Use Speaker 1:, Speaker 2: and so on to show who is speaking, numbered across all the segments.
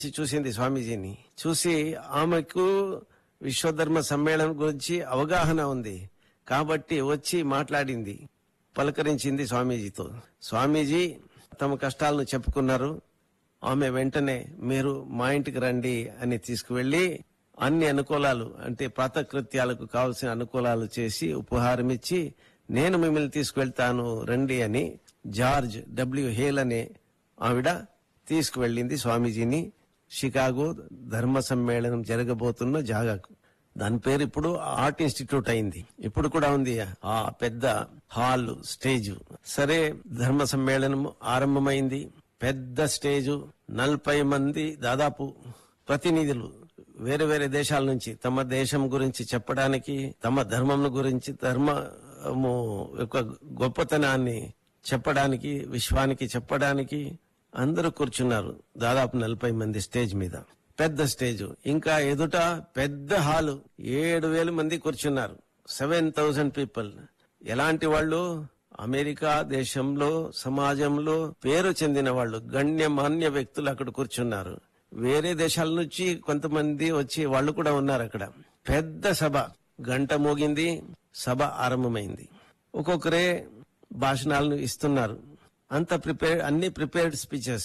Speaker 1: చూసింది స్వామీజీని చూసి ఆమెకు విశ్వధర్మ సమ్మేళనం గురించి అవగాహన ఉంది కాబట్టి వచ్చి మాట్లాడింది పలకరించింది స్వామీజీతో స్వామీజీ తమ కష్టాలను చెప్పుకున్నారు ఆమె వెంటనే మీరు మా ఇంటికి రండి అని తీసుకువెళ్లి అన్ని అనుకూలాలు అంటే ప్రాతకృత్యాలకు కావలసిన అనుకూలాలు చేసి ఉపహారం ఇచ్చి నేను మిమ్మల్ని తీసుకువెళ్తాను రండి అని జార్జ్ డబ్ల్యూ హేల్ అనే ఆవిడ తీసుకువెళ్ళింది స్వామీజీని షికాగో ధర్మ సమ్మేళనం జరగబోతున్న జాగాకు దాని పేరు ఇప్పుడు ఆర్ట్ ఇన్స్టిట్యూట్ అయింది ఇప్పుడు కూడా ఉంది ఆ పెద్ద హాల్ స్టేజ్ సరే ధర్మ సమ్మేళనం ఆరంభమైంది పెద్ద స్టేజ్ నలభై మంది దాదాపు ప్రతినిధులు వేరే వేరే దేశాల నుంచి తమ దేశం గురించి చెప్పడానికి తమ ధర్మం గురించి ధర్మము యొక్క గొప్పతనాన్ని చెప్పడానికి విశ్వానికి చెప్పడానికి అందరూ కూర్చున్నారు దాదాపు నలభై మంది స్టేజ్ మీద పెద్ద స్టేజ్ ఇంకా ఎదుట పెద్ద హాలు ఏడు వేల మంది కూర్చున్నారు సెవెన్ థౌసండ్ పీపుల్ ఎలాంటి వాళ్ళు అమెరికా దేశంలో సమాజంలో పేరు చెందిన వాళ్ళు గణ్యమాన్య వ్యక్తులు అక్కడ కూర్చున్నారు వేరే దేశాల నుంచి కొంతమంది వచ్చి వాళ్ళు కూడా ఉన్నారు అక్కడ పెద్ద సభ గంట మోగింది సభ ఆరంభమైంది ఒక్కొక్కరే భాషణాలను ఇస్తున్నారు అంత ప్రిపేర్ అన్ని ప్రిపేర్డ్ స్పీచెస్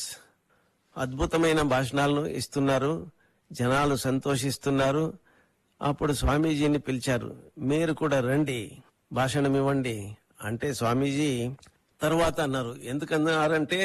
Speaker 1: అద్భుతమైన భాషణాలను ఇస్తున్నారు జనాలు సంతోషిస్తున్నారు అప్పుడు స్వామీజీని పిలిచారు మీరు కూడా రండి భాషణం ఇవ్వండి అంటే స్వామీజీ తర్వాత అన్నారు ఎందుకన్నారంటే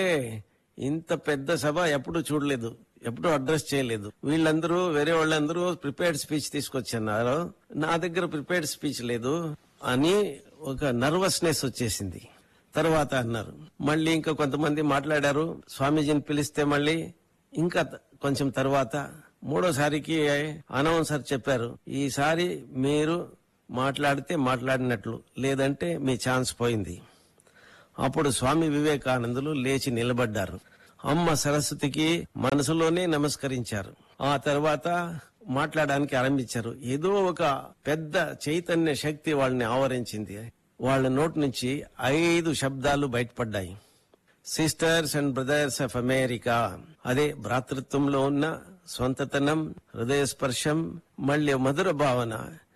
Speaker 1: ఇంత పెద్ద సభ ఎప్పుడు చూడలేదు ఎప్పుడు అడ్రస్ చేయలేదు వీళ్ళందరూ వేరే వాళ్ళందరూ ప్రిపేర్డ్ స్పీచ్ తీసుకొచ్చన్నారు నా దగ్గర ప్రిపేర్డ్ స్పీచ్ లేదు అని ఒక నర్వస్నెస్ వచ్చేసింది తర్వాత అన్నారు మళ్ళీ ఇంకా కొంతమంది మాట్లాడారు స్వామీజీని పిలిస్తే మళ్ళీ ఇంకా త- కొంచెం తర్వాత మూడోసారికి అనౌన్సర్ చెప్పారు ఈసారి మీరు మాట్లాడితే మాట్లాడినట్లు లేదంటే మీ ఛాన్స్ పోయింది అప్పుడు స్వామి వివేకానందులు లేచి నిలబడ్డారు అమ్మ సరస్వతికి మనసులోనే నమస్కరించారు ఆ తర్వాత మాట్లాడడానికి ఆరంభించారు ఏదో ఒక పెద్ద చైతన్య శక్తి వాళ్ళని ఆవరించింది వాళ్ళ నోటి నుంచి ఐదు శబ్దాలు బయటపడ్డాయి sisters and brothers of America అదే భ్రాతృత్వంలో ఉన్న సొంతతనం హృదయ స్పర్శం మళ్ళీ మధుర భావన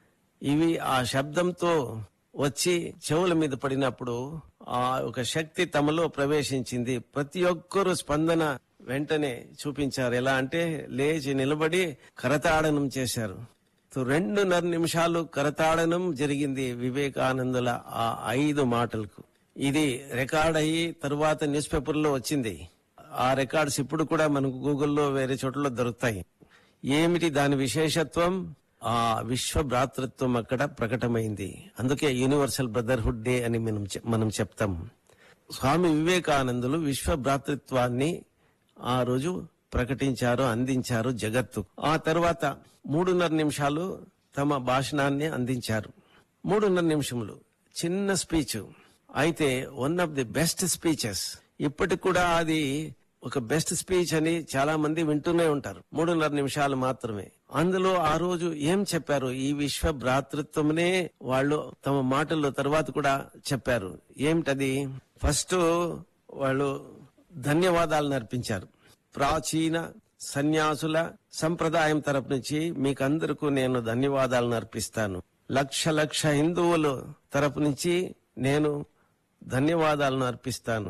Speaker 1: ఇవి ఆ శబ్దంతో వచ్చి చెవుల మీద పడినప్పుడు ఆ ఒక శక్తి తమలో ప్రవేశించింది ప్రతి ఒక్కరూ స్పందన వెంటనే చూపించారు ఎలా అంటే లేచి నిలబడి కరతాడనం చేశారు సో రెండున్నర నిమిషాలు కరతాడనం జరిగింది వివేకానందుల ఆ ఐదు మాటలకు ఇది రికార్డ్ అయ్యి తరువాత న్యూస్ పేపర్లో వచ్చింది ఆ రికార్డ్స్ ఇప్పుడు కూడా మనకు గూగుల్లో వేరే చోట్ల దొరుకుతాయి ఏమిటి దాని విశేషత్వం ఆ విశ్వ భ్రాతృత్వం అక్కడ ప్రకటమైంది అందుకే యూనివర్సల్ బ్రదర్హుడ్ డే అని మనం చె- మనం చెప్తాం స్వామి వివేకానందులు విశ్వ భ్రాతృత్వాన్ని ఆ రోజు ప్రకటించారు అందించారు జగత్తు ఆ తర్వాత మూడున్నర నిమిషాలు తమ భాషణాన్ని అందించారు మూడున్నర నిమిషములు చిన్న స్పీచ్ అయితే one of the best speeches ఇప్పటికి కూడా అది ఒక బెస్ట్ స్పీచ్ అని చాలా మంది వింటూనే ఉంటారు మూడున్నర నిమిషాలు మాత్రమే అందులో ఆ రోజు ఏం చెప్పారు ఈ విశ్వ భ్రాతృత్వమునే వాళ్ళు తమ మాటల్లో తర్వాత కూడా చెప్పారు ఏమిటది ఫస్ట్ వాళ్ళు ధన్యవాదాలను అర్పించారు ప్రాచీన సన్యాసుల సంప్రదాయం తరపు నుంచి మీకందరికీ నేను ధన్యవాదాలను అర్పిస్తాను లక్ష లక్ష హిందువుల తరపు నుంచి నేను ధన్యవాదాలను అర్పిస్తాను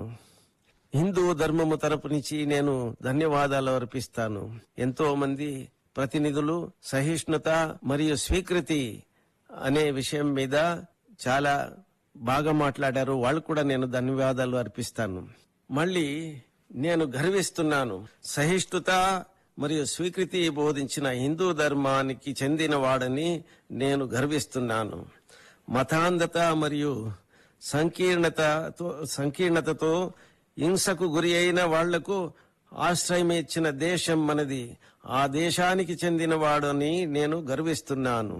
Speaker 1: హిందూ ధర్మము తరపు నుంచి నేను ధన్యవాదాలు అర్పిస్తాను ఎంతో మంది ప్రతినిధులు సహిష్ణుత మరియు స్వీకృతి అనే విషయం మీద చాలా బాగా మాట్లాడారు వాళ్ళు కూడా నేను ధన్యవాదాలు అర్పిస్తాను మళ్ళీ నేను గర్విస్తున్నాను సహిష్ణుత మరియు స్వీకృతి బోధించిన హిందూ ధర్మానికి చెందిన వాడని నేను గర్విస్తున్నాను మతాంధత మరియు సంకీర్ణతతో సంకీర్ణతతో హింసకు గురి అయిన వాళ్లకు ఆశ్రయం ఇచ్చిన దేశం మనది ఆ దేశానికి చెందిన వాడని నేను గర్విస్తున్నాను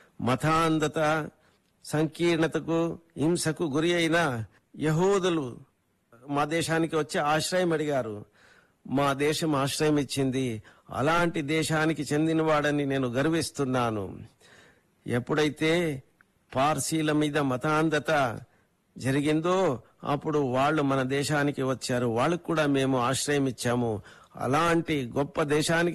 Speaker 1: మతాంధత సంకీర్ణతకు హింసకు గురి అయిన యహూదులు మా దేశానికి వచ్చి ఆశ్రయం అడిగారు మా దేశం ఆశ్రయం ఇచ్చింది అలాంటి దేశానికి చెందినవాడని నేను గర్విస్తున్నాను ఎప్పుడైతే పార్సీల మీద మతాంధత జరిగిందో అప్పుడు వాళ్ళు మన దేశానికి వచ్చారు వాళ్ళకు కూడా మేము ఆశ్రయం ఇచ్చాము అలాంటి గొప్ప దేశానికి